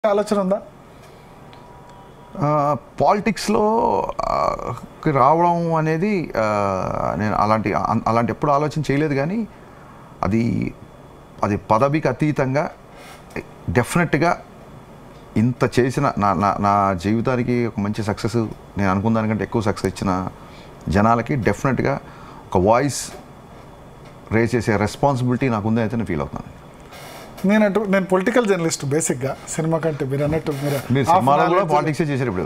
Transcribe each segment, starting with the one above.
ఆలోచన ఉందా పాలిటిక్స్లో రావడం అనేది ఆ, నేను అలాంటి అ- అలాంటి ఎప్పుడు ఆలోచన చేయలేదు కానీ అది అది పదవికి అతీతంగా డెఫినెట్గా ఇంత చేసిన నా నా నా జీవితానికి ఒక మంచి సక్సెస్ నేను అనుకున్న దానికంటే ఎక్కువ సక్సెస్ ఇచ్చిన జనాలకి డెఫినెట్గా ఒక వాయిస్ రేస్ చేసే రెస్పాన్సిబిలిటీ నాకు ఉందని అయితే నేను ఫీల్ అవుతున్నాను నేనంటూ నేను పొలిటికల్ జర్నలిస్ట్ బేసిక్గా సినిమా కంటే మీరు అన్నట్టు మీరు మీరు half సినిమాలో కూడా knowledge- పాలిటిక్సే చేశారు ఇప్పుడు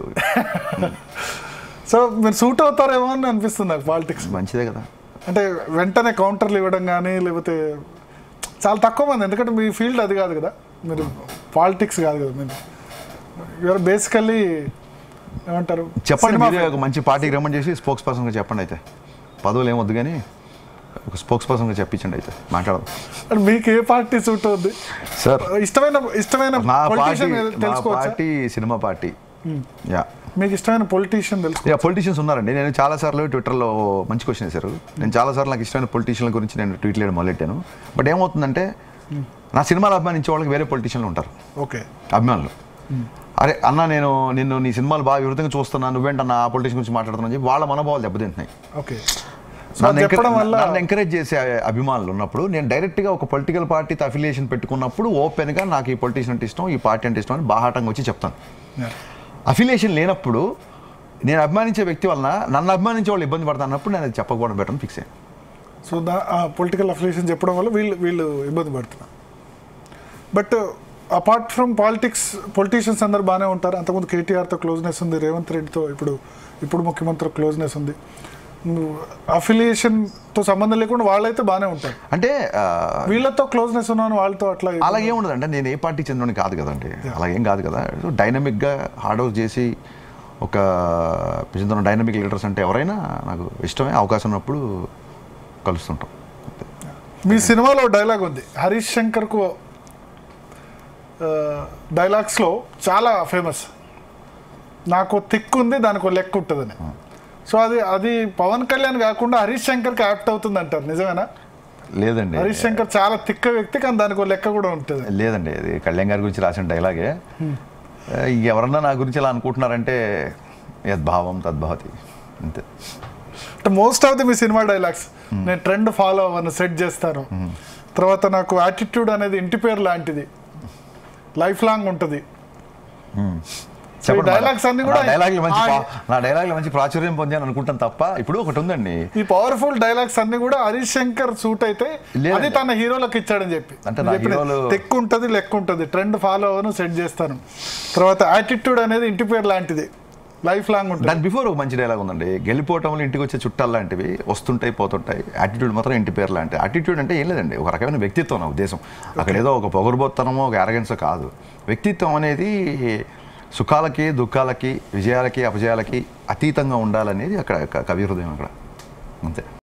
సో మీరు సూట్ అవుతారేమో అని అనిపిస్తుంది నాకు పాలిటిక్స్ మంచిదే కదా అంటే వెంటనే కౌంటర్లు ఇవ్వడం కానీ లేకపోతే చాలా తక్కువ మంది ఎందుకంటే మీ ఫీల్డ్ అది కాదు కదా మీరు పాలిటిక్స్ కాదు కదా మీరు యూఆర్ బేసికల్లీ ఏమంటారు చెప్పండి సినిమా మీరే ఒక మంచి పార్టీకి రమ్మని చేసి స్పోక్స్ పర్సన్గా చెప్పండి అయితే పదవులు ఏమొద్దు కానీ ఒక స్పోక్స్ పర్సన్గా చెప్పించండి అయితే మాట్లాడదాం అంటే మీకు ఏ పార్టీ సూట్ అవుద్ది సార్ ఇష్టమైన ఇష్టమైన నా పార్టీ పొలిటీషియన్ నా తెలుసుకోవచ్చా పార్టీ సినిమా పార్టీ యా మీకు ఇష్టమైన పొలిటీషియన్ తెలుసుకో యా పొలిటీషియన్స్ ఉన్నారండి నేను చాలాసార్లు ట్విట్టర్లో మంచి క్వశ్చన్ వేశారు నేను చాలాసార్లు నాకు ఇష్టమైన పొలిటీషియన్ల గురించి నేను ట్వీట్ చేయడం మొదలెట్టాను బట్ ఏమవుతుందంటే నా సినిమాలు అభిమానించే వాళ్ళకి వేరే పొలిటీషియన్లు ఉంటారు ఓకే అభిమానులు అరే అన్న నేను నిన్ను నీ సినిమాలు బాగా వివృతంగా చూస్తున్నా నువ్వేంటన్నా ఆ పొలిటీషియన్ గురించి మాట్లాడుతున్నా అని చెప్పి వాళ్ళ మనోభావాలు దెబ్బతింటున్నాయి ఓకే సో నన్ను చెప్పడం encourage- వల్ల నన్ను ఎంకరేజ్ చేసే అభిమానులు ఉన్నప్పుడు నేను డైరెక్ట్గా ఒక పొలిటికల్ పార్టీతో అఫిలియేషన్ పెట్టుకున్నప్పుడు ఓపెన్గా నాకు ఈ పొలిటీషియన్ అంటే ఇష్టం ఈ పార్టీ అంటే ఇష్టం అని బాహాటంగా వచ్చి చెప్తాను Yeah. అఫిలియేషన్ లేనప్పుడు నేను అభిమానించే వ్యక్తి వలన నన్ను అభిమానించే వాళ్ళు ఇబ్బంది పడుతున్నప్పుడు నేను అది చెప్పకపోవడం బెటర్ ఫిక్స్ అయ్యాను సో దా పొలిటికల్ అఫిలియేషన్ చెప్పడం వల్ల వీళ్ళు వీళ్ళు ఇబ్బంది పడుతున్నారు but apart from politics politicians అందరు బాగానే ఉంటారు అంతకుముందు కేటీఆర్తో క్లోజ్నెస్ ఉంది రేవంత్ రెడ్డితో ఇప్పుడు ఇప్పుడు ముఖ్యమంత్రి క్లోజ్నెస్ ఉంది అఫిలియేషన్తో సంబంధం లేకుండా వాళ్ళైతే బాగానే ఉంటారు అంటే ఆ, వీళ్ళతో క్లోజ్నెస్ ఉన్నాను వాళ్ళతో అట్లా అలాగే ఉండదు అంటే నేను ఏ పార్టీ చెందని కాదు కదండి అలాగేం కాదు కదా సో డైనమిక్గా హార్డ్ వర్క్ చేసి ఒక చెందిన డైనమిక్ లీడర్స్ అంటే ఎవరైనా నాకు ఇష్టమే అవకాశం ఉన్నప్పుడు కలుస్తుంటాం మీ సినిమాలో డైలాగ్ ఉంది హరీష్ శంకర్కు డైలాగ్స్లో చాలా ఫేమస్ నాకు తిక్కు ఉంది దానికి లెక్క ఉంటుందని సో అది అది పవన్ కళ్యాణ్ కాకుండా హరీష్ శంకర్కి యాప్ట్ అవుతుంది అంటారు నిజమేనా లేదండి హరీష్ శంకర్ చాలా తిక్క వ్యక్తి కానీ దానికి ఒక లెక్క కూడా ఉంటుంది లేదండి అది కళ్యాణ్ గారి గురించి రాసిన డైలాగే ఆ, ఎవరన్నా నా గురించి ఇలా అనుకుంటున్నారంటే యద్భావం తద్భవతి అంతే అంటే మోస్ట్ ఆఫ్ ది మీ సినిమా డైలాగ్స్ నేను ట్రెండ్ ఫాలో అవ్వను సెట్ చేస్తాను తర్వాత నాకు యాటిట్యూడ్ అనేది ఇంటి పేరు లాంటిది లైఫ్ లాంగ్ ఉంటుంది సో ఈ చెప్పండి డైలాగ్స్ అన్ని నా కూడా డైలాగ్లు మంచి ఆ- ప్రా- నా డైలాగ్లు మంచి ప్రాచుర్యం పొందాను అనుకుంటాను తప్ప ఇప్పుడు ఒకటి ఉందండి ఈ పవర్ఫుల్ డైలాగ్స్ అన్ని కూడా హరీష్ శంకర్ సూట్ అయితే లేదండి. అది తన హీరోలకు ఇచ్చాడని చెప్పి అంటే నా హీరోలు- తెక్కు ఉంటుంది లెక్క ఉంటుంది ట్రెండ్ ఫాలో అవ్వను సెట్ చేస్తాను తర్వాత యాటిట్యూడ్ అనేది ఇంటి పేరు లాంటిది లైఫ్ లాంగ్ ఉంటుంది దాని బిఫోర్ ఒక మంచి డైలాగ్ ఉందండి గెలిపోవటంలో ఇంటికి వచ్చే చుట్టాలు లాంటివి వస్తుంటాయి పోతుంటాయి యాటిట్యూడ్ మాత్రం ఇంటి పేరు లాంటి యాటిట్యూడ్ అంటే ఏం లేదండి ఒక రకమైన వ్యక్తిత్వం నా ఉద్దేశం అక్కడ ఏదో ఒక పొగరుబోత్తనమో ఒక అరగెన్స్ కాదు వ్యక్తిత్వం అనేది సుఖాలకి దుఃఖాలకి విజయాలకి అపజయాలకి అతీతంగా ఉండాలనేది అక్కడ క- కవి హృదయం అక్కడ అంతే